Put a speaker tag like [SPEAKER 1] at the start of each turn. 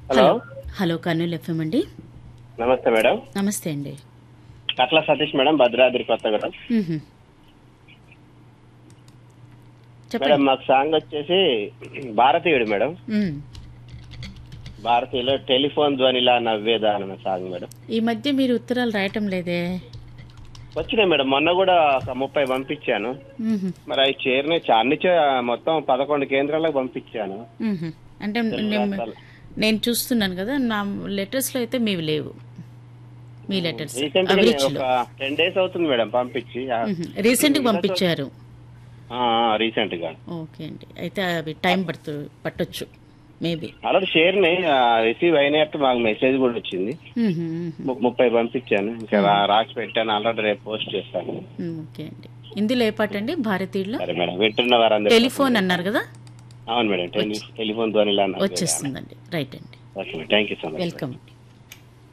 [SPEAKER 1] Hello
[SPEAKER 2] hello Kurnool FM అండి
[SPEAKER 1] నమస్తే madam
[SPEAKER 2] నమస్తే అండి
[SPEAKER 1] కట్ల సతీష్ మేడం భద్రాద్రి కొత్తగూడెం
[SPEAKER 2] మ్మ్హ.
[SPEAKER 1] మేడం
[SPEAKER 2] చెప్పండి
[SPEAKER 1] మాకు సాంగ్ వచ్చేసి భారతీయుడు మేడం
[SPEAKER 2] మ్మ్.
[SPEAKER 1] భారతీయులో టెలిఫోన్ ధ్వనిలా నవ్వేదా అన్న సాంగ్ మేడం
[SPEAKER 2] ఈ మధ్య మీరు ఉత్తరాలు రాయటం లేదే
[SPEAKER 1] వచ్చినాయి మేడం మొన్న కూడా ఒక ముప్పై పంపించాను
[SPEAKER 2] మ్మ్హ.
[SPEAKER 1] మరి అవి చేరినాయి చా- అన్ని చే- మొత్తం పదకొండు కేంద్రాలకు పంపించాను
[SPEAKER 2] మ్మ్హ. అంటే నేను నేను చూస్తున్నాను కదా నా లెటర్స్లో అయితే మీవి లేవు మీ లెటర్స్
[SPEAKER 1] రీసెంట్ గా
[SPEAKER 2] అభిరుచిలో
[SPEAKER 1] ఒక టెన్ డేస్ అవుతుంది మేడం పంపించి
[SPEAKER 2] రీసెంట్గా పంపించారు
[SPEAKER 1] రీసెంట్ గా
[SPEAKER 2] ఓకే అండి అయితే అవి టైం పడుతు పట్టొచ్చు మేబీ
[SPEAKER 1] ఆల్రెడీ షేర్ రిసీవ్ అయినట్టు మాకు మెసేజ్ కూడా వచ్చింది ము- ముప్పై పంపించాను ఇంకా రా- రాసి పెట్టాను ఆల్రెడీ రేపు పోస్ట్ చేస్తాను
[SPEAKER 2] ఓకే అండి ఇందులో ఏ పాట అండి భారతీయుల్లో
[SPEAKER 1] సరే మేడం వింటున్న వారందరూ
[SPEAKER 2] టెలిఫోన్ అన్నారు కదా
[SPEAKER 1] అవును మేడం టెలి- టెలిఫోన్ ధ్వనిలా నవ్వేదా.
[SPEAKER 2] వచ్చేస్తుందండి రైట్ అండి
[SPEAKER 1] okay madam thank you so much
[SPEAKER 2] welcome అండి